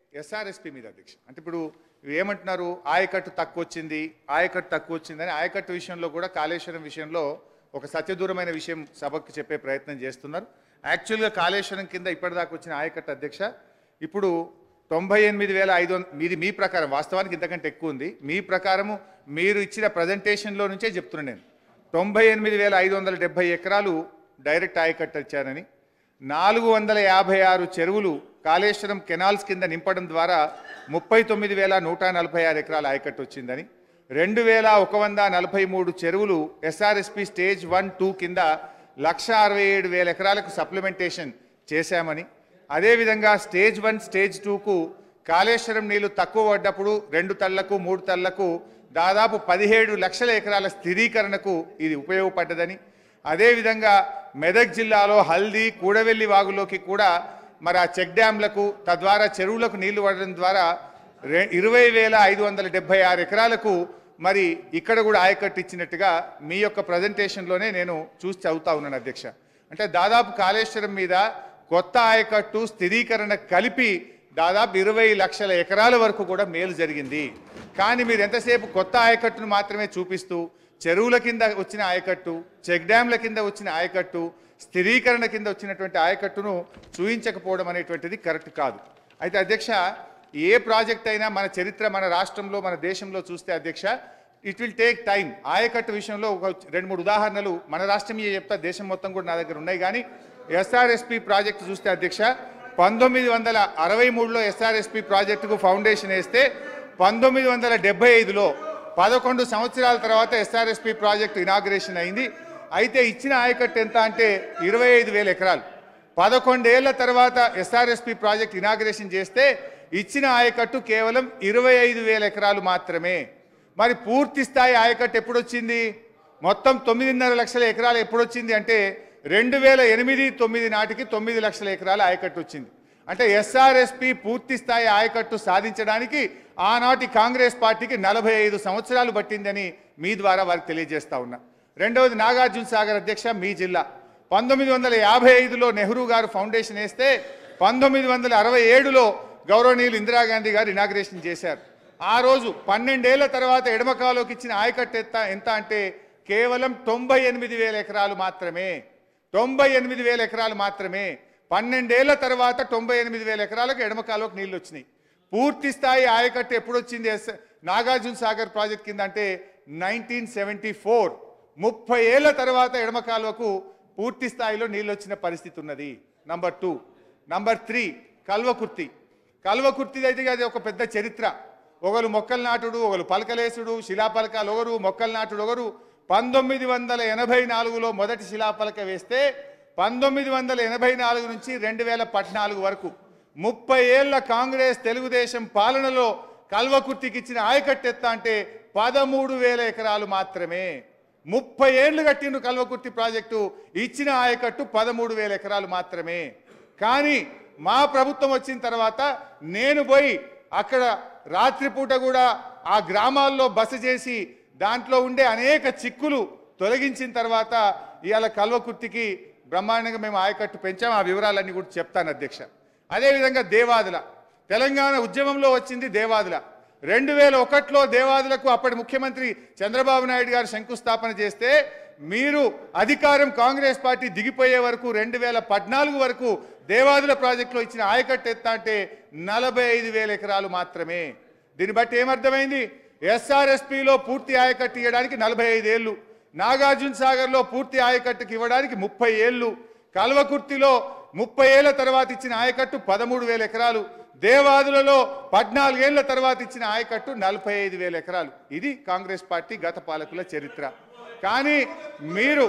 ఎస్ఆర్ఎస్పి మీద అధ్యక్ష అంటే ఇప్పుడు ఏమంటున్నారు ఆయకట్టు తక్కువ వచ్చింది ఆయకట్టు తక్కువ వచ్చిందని ఆయకట్టు విషయంలో కూడా కాళేశ్వరం విషయంలో ఒక సత్యదూరమైన విషయం సభకు చెప్పే ప్రయత్నం చేస్తున్నారు యాక్చువల్గా కాళేశ్వరం కింద ఇప్పటిదాకా వచ్చిన ఆయకట్టు అధ్యక్ష ఇప్పుడు తొంభై ఎనిమిది వేల ఐదు వంద మీది మీ ప్రకారం వాస్తవానికి ఇంతకంటే ఎక్కువ ఉంది మీ ప్రకారము మీరు ఇచ్చిన ప్రజెంటేషన్లో నుంచే చెప్తున్నాను నేను తొంభై ఎనిమిది వేల ఐదు వందల డెబ్బై ఎకరాలు డైరెక్ట్ ఆయకట్టు ఇచ్చారని నాలుగు వందల యాభై ఆరు చెరువులు కాళేశ్వరం కెనాల్స్ కింద నింపడం ద్వారా ముప్పై తొమ్మిది వేల నూట నలభై ఆరు ఎకరాల ఆయకట్టు వచ్చిందని రెండు వేల ఒక వంద నలభై మూడు చెరువులు ఎస్ఆర్ఎస్పి స్టేజ్ వన్ టూ కింద లక్ష అరవై ఏడు వేల ఎకరాలకు సప్లిమెంటేషన్ చేశామని అదేవిధంగా స్టేజ్ వన్ స్టేజ్ టూకు కాళేశ్వరం నీళ్లు తక్కువ పడ్డప్పుడు రెండు తళ్లకు మూడు తళ్లకు దాదాపు పదిహేడు లక్షల ఎకరాల స్థిరీకరణకు ఇది ఉపయోగపడ్డదని అదేవిధంగా మెదక్ జిల్లాలో హల్దీ కూడవెల్లి వాగులోకి కూడా మరి ఆ చెక్ డ్యాంలకు తద్వారా చెరువులకు నీళ్లు పడడం ద్వారా రె ఇరవై వేల ఐదు వందల డెబ్బై ఆరు ఎకరాలకు మరి ఇక్కడ కూడా ఆయకట్టు ఇచ్చినట్టుగా మీ యొక్క ప్రజెంటేషన్లోనే నేను చూసి చదువుతా ఉన్నాను అధ్యక్ష అంటే దాదాపు కాళేశ్వరం మీద కొత్త ఆయకట్టు స్థిరీకరణ కలిపి దాదాపు ఇరవై లక్షల ఎకరాల వరకు కూడా మేలు జరిగింది కానీ మీరు ఎంతసేపు కొత్త ఆయకట్టును మాత్రమే చూపిస్తూ చెరువుల కింద వచ్చిన ఆయకట్టు చెక్ డ్యాంల కింద వచ్చిన ఆయకట్టు స్థిరీకరణ కింద వచ్చినటువంటి ఆయకట్టును చూయించకపోవడం అనేటువంటిది కరెక్ట్ కాదు అయితే అధ్యక్ష ఏ ప్రాజెక్ట్ అయినా మన చరిత్ర మన రాష్ట్రంలో మన దేశంలో చూస్తే అధ్యక్ష ఇట్ విల్ టేక్ టైం ఆయకట్టు విషయంలో ఒక రెండు మూడు ఉదాహరణలు మన రాష్ట్రం ఏ చెప్తా దేశం మొత్తం కూడా నా దగ్గర ఉన్నాయి కానీ ఎస్ఆర్ఎస్పి ప్రాజెక్టు చూస్తే అధ్యక్ష పంతొమ్మిది వందల అరవై మూడులో ఎస్ఆర్ఎస్పి ప్రాజెక్టుకు ఫౌండేషన్ వేస్తే పంతొమ్మిది వందల డెబ్బై ఐదులో పదకొండు సంవత్సరాల తర్వాత ఎస్ఆర్ఎస్పి ప్రాజెక్టు ఇనాగ్రేషన్ అయింది అయితే ఇచ్చిన ఆయకట్టు ఎంత అంటే ఇరవై ఐదు వేల ఎకరాలు పదకొండేళ్ల తర్వాత ఎస్ఆర్ఎస్పి ప్రాజెక్ట్ ఇనాగ్రేషన్ చేస్తే ఇచ్చిన ఆయకట్టు కేవలం ఇరవై ఐదు వేల ఎకరాలు మాత్రమే మరి పూర్తి స్థాయి ఆయకట్టు ఎప్పుడు వచ్చింది మొత్తం తొమ్మిదిన్నర లక్షల ఎకరాలు ఎప్పుడు వచ్చింది అంటే రెండు వేల ఎనిమిది తొమ్మిది నాటికి తొమ్మిది లక్షల ఎకరాల ఆయకట్టు వచ్చింది అంటే ఎస్ఆర్ఎస్పి పూర్తి స్థాయి ఆయకట్టు సాధించడానికి ఆనాటి కాంగ్రెస్ పార్టీకి నలభై ఐదు సంవత్సరాలు పట్టిందని మీ ద్వారా వారికి తెలియజేస్తా ఉన్నా రెండవది నాగార్జున సాగర్ అధ్యక్ష మీ జిల్లా పంతొమ్మిది వందల యాభై ఐదులో నెహ్రూ గారు ఫౌండేషన్ వేస్తే పంతొమ్మిది వందల అరవై ఏడులో గౌరవనీయులు ఇందిరాగాంధీ గారు ఇనాగ్రేషన్ చేశారు ఆ రోజు పన్నెండేళ్ల తర్వాత ఎడమకాలోకి ఇచ్చిన ఆయకట్టు ఎంత ఎంత అంటే కేవలం తొంభై ఎనిమిది వేల ఎకరాలు మాత్రమే తొంభై ఎనిమిది వేల ఎకరాలు మాత్రమే పన్నెండేళ్ల తర్వాత తొంభై ఎనిమిది వేల ఎకరాలకు ఎడమకాలోకి నీళ్లు వచ్చినాయి పూర్తి స్థాయి ఆయకట్టు ఎప్పుడు వచ్చింది ఎస్ నాగార్జున సాగర్ ప్రాజెక్ట్ కింద అంటే నైన్టీన్ సెవెంటీ ఫోర్ ముప్పై ఏళ్ల తర్వాత ఎడమ కాలువకు పూర్తి స్థాయిలో నీళ్ళు వచ్చిన పరిస్థితి ఉన్నది number two number three Kalvakurthi కల్వకుర్తిది అయితే అది ఒక పెద్ద చరిత్ర ఒకరు మొక్కలు నాటుడు ఒకరు పలకలేసుడు శిలాపలకాలు ఒకరు మొక్కలు నాటుడు ఒకరు పంతొమ్మిది వందల ఎనభై నాలుగులో మొదటి శిలాపలక వేస్తే పంతొమ్మిది వందల ఎనభై నాలుగు నుంచి రెండు వేల పద్నాలుగు వరకు ముప్పై ఏళ్ల కాంగ్రెస్ తెలుగుదేశం పాలనలో కల్వకుర్తికి ఇచ్చిన ఆయకట్టు ఎత్త అంటే పదమూడు వేల ఎకరాలు మాత్రమే ముప్పై ఏళ్లు కట్టిండ్రు కల్వకుర్తి ప్రాజెక్టు ఇచ్చిన ఆయకట్టు పదమూడు వేల ఎకరాలు మాత్రమే కానీ మా ప్రభుత్వం వచ్చిన తర్వాత నేను పోయి అక్కడ రాత్రిపూట కూడా ఆ గ్రామాల్లో బస చేసి దాంట్లో ఉండే అనేక చిక్కులు తొలగించిన తర్వాత ఇవాళ కల్వకుర్తికి బ్రహ్మాండంగా మేము ఆయకట్టు పెంచాం ఆ వివరాలన్నీ కూడా చెప్తాను అధ్యక్ష అదేవిధంగా దేవాదుల తెలంగాణ ఉద్యమంలో వచ్చింది దేవాదుల రెండు వేల ఒకటిలో దేవాదులకు అప్పటి ముఖ్యమంత్రి చంద్రబాబు నాయుడు గారు శంకుస్థాపన చేస్తే మీరు అధికారం కాంగ్రెస్ పార్టీ దిగిపోయే వరకు రెండు వేల పద్నాలుగు వరకు దేవాదుల ప్రాజెక్టులో ఇచ్చిన ఆయకట్టు ఎత్త అంటే నలభై ఐదు వేల ఎకరాలు మాత్రమే దీన్ని బట్టి ఏమర్థమైంది ఎస్ఆర్ఎస్పిలో పూర్తి ఆయకట్టు ఇవ్వడానికి నలభై ఐదేళ్ళు నాగార్జున సాగర్లో పూర్తి ఆయకట్టుకి ఇవ్వడానికి ముప్పై ఏళ్ళు కల్వకుర్తిలో ముప్పై ఏళ్ల తర్వాత ఇచ్చిన ఆయకట్టు పదమూడు వేల ఎకరాలు దేవాదులలో పద్నాలుగేళ్ల తర్వాత ఇచ్చిన ఆయకట్టు నలభై ఐదు వేల ఎకరాలు ఇది కాంగ్రెస్ పార్టీ గత పాలకుల చరిత్ర కానీ మీరు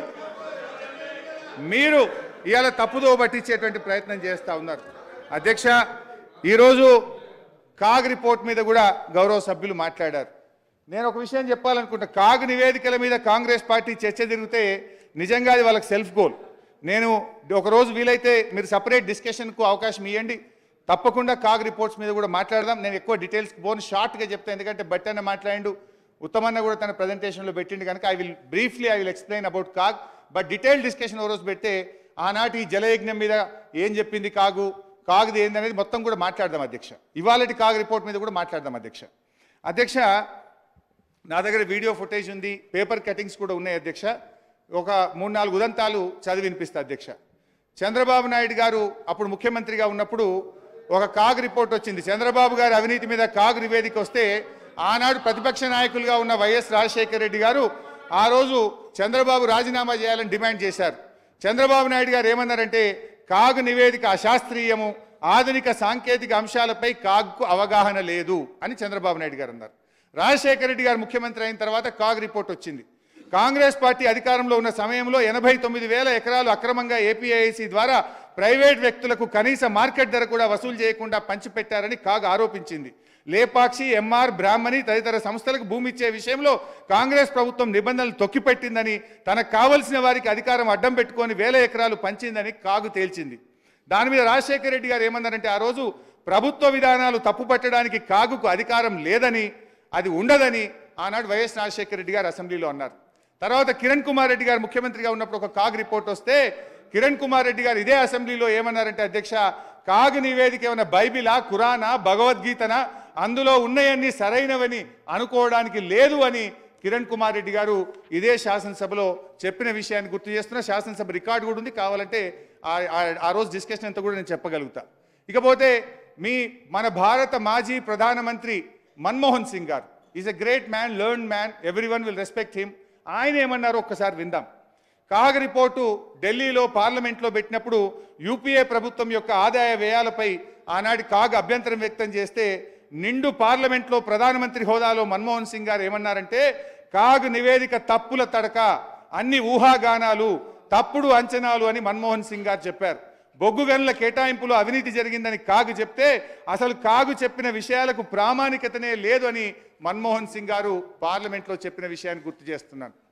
మీరు ఇవాళ తప్పుదో పట్టించేటువంటి ప్రయత్నం చేస్తూ ఉన్నారు అధ్యక్ష ఈరోజు కాగ్ రిపోర్ట్ మీద కూడా గౌరవ సభ్యులు మాట్లాడారు నేను ఒక విషయం చెప్పాలనుకుంటా కాగ్ నివేదికల మీద కాంగ్రెస్ పార్టీ చర్చ జరిగితే నిజంగా అది వాళ్ళకి సెల్ఫ్ గోల్ నేను ఒకరోజు వీలైతే మీరు సపరేట్ డిస్కషన్కు అవకాశం ఇవ్వండి తప్పకుండా కాగ్ రిపోర్ట్స్ మీద కూడా మాట్లాడదాం నేను ఎక్కువ డీటెయిల్స్ పోను షార్ట్గా చెప్తాను ఎందుకంటే బట్టన్న మాట్లాడిండు ఉత్తమన్న కూడా తన ప్రజెంటేషన్లో పెట్టిండు కనుక I will briefly I will explain about CAG but detail discussion ఓ రోజు పెడితే ఆనాటి ఈ జలయజ్ఞం మీద ఏం చెప్పింది కాగు కాగ్ది ఏంది అనేది మొత్తం కూడా మాట్లాడదాం అధ్యక్ష ఇవాళటి కాగ్ రిపోర్ట్ మీద కూడా మాట్లాడదాం అధ్యక్ష అధ్యక్ష నా దగ్గర వీడియో ఫుటేజ్ ఉంది పేపర్ కటింగ్స్ కూడా ఉన్నాయి అధ్యక్ష ఒక మూడు నాలుగు ఉదంతాలు చదివి వినిపిస్తా అధ్యక్ష చంద్రబాబు నాయుడు గారు అప్పుడు ముఖ్యమంత్రిగా ఉన్నప్పుడు ఒక కాగ్ రిపోర్ట్ వచ్చింది చంద్రబాబు గారి అవినీతి మీద కాగ్ నివేదిక వస్తే ఆనాడు ప్రతిపక్ష నాయకులుగా ఉన్న వైఎస్ రాజశేఖర రెడ్డి గారు ఆ రోజు చంద్రబాబు రాజీనామా చేయాలని డిమాండ్ చేశారు చంద్రబాబు నాయుడు గారు ఏమన్నారంటే కాగ్ నివేదిక అశాస్త్రీయము ఆధునిక సాంకేతిక అంశాలపై కాగ్కు అవగాహన లేదు అని చంద్రబాబు నాయుడు గారు అన్నారు రాజశేఖర రెడ్డి గారు ముఖ్యమంత్రి అయిన తర్వాత కాగ్ రిపోర్ట్ వచ్చింది కాంగ్రెస్ పార్టీ అధికారంలో ఉన్న సమయంలో ఎనభై తొమ్మిది వేల ఎకరాలు అక్రమంగా ఏపీఐసి ద్వారా ప్రైవేట్ వ్యక్తులకు కనీస మార్కెట్ ధర కూడా వసూలు చేయకుండా పంచిపెట్టారని కాగ్ ఆరోపించింది లేపాక్షి ఎంఆర్ బ్రాహ్మణి తదితర సంస్థలకు భూమి ఇచ్చే విషయంలో కాంగ్రెస్ ప్రభుత్వం నిబంధనలు తొక్కిపెట్టిందని తనకు కావలసిన వారికి అధికారం అడ్డం పెట్టుకొని వేల ఎకరాలు పంచిందని కాగు తేల్చింది దాని మీద రాజశేఖర రెడ్డి గారు ఏమన్నారంటే ఆ రోజు ప్రభుత్వ విధానాలు తప్పుపట్టడానికి కాగుకు అధికారం లేదని అది ఉండదని ఆనాడు వైఎస్ రాజశేఖర రెడ్డి గారు అసెంబ్లీలో అన్నారు తర్వాత కిరణ్ కుమార్ రెడ్డి గారు ముఖ్యమంత్రిగా ఉన్నప్పుడు ఒక కాగ్ రిపోర్ట్ వస్తే కిరణ్ కుమార్ రెడ్డి గారు ఇదే అసెంబ్లీలో ఏమన్నారంటే అధ్యక్ష కాగ్ నివేదిక ఏమైనా బైబిలా ఖురానా భగవద్గీతనా అందులో ఉన్నాయన్నీ సరైనవని అనుకోవడానికి లేదు అని కిరణ్ కుమార్ రెడ్డి గారు ఇదే శాసనసభలో చెప్పిన విషయాన్ని గుర్తు చేస్తున్న శాసనసభ రికార్డు కూడా ఉంది కావాలంటే ఆ- ఆ- ఆ రోజు డిస్కషన్ అంతా కూడా నేను చెప్పగలుగుతా ఇకపోతే మీ మన భారత మాజీ ప్రధానమంత్రి Manmohan Singh garu is a great man learn man everyone will respect him ఆయన ఏమన్నారో ఒక్కసారి విందాం కాగ్ రిపోర్టు ఢిల్లీలో పార్లమెంట్లో పెట్టినప్పుడు యూపీఏ ప్రభుత్వం యొక్క ఆదాయ వ్యయాలపై ఆనాటి కాగ్ అభ్యంతరం వ్యక్తం చేస్తే నిండు పార్లమెంట్లో ప్రధానమంత్రి హోదాలో మన్మోహన్ సింగ్ గారు ఏమన్నారంటే కాగ్ నివేదిక తప్పుల తడక అన్ని ఊహాగానాలు తప్పుడు అంచనాలు అని మన్మోహన్ సింగ్ గారు చెప్పారు బొగ్గు గనుల కేటాయింపులో అవినీతి జరిగిందని కాగు చెప్తే అసలు కాగు చెప్పిన విషయాలకు ప్రామాణికతనే లేదు అని మన్మోహన్ సింగ్ గారు పార్లమెంట్లో చెప్పిన విషయాన్ని గుర్తు చేస్తున్నాను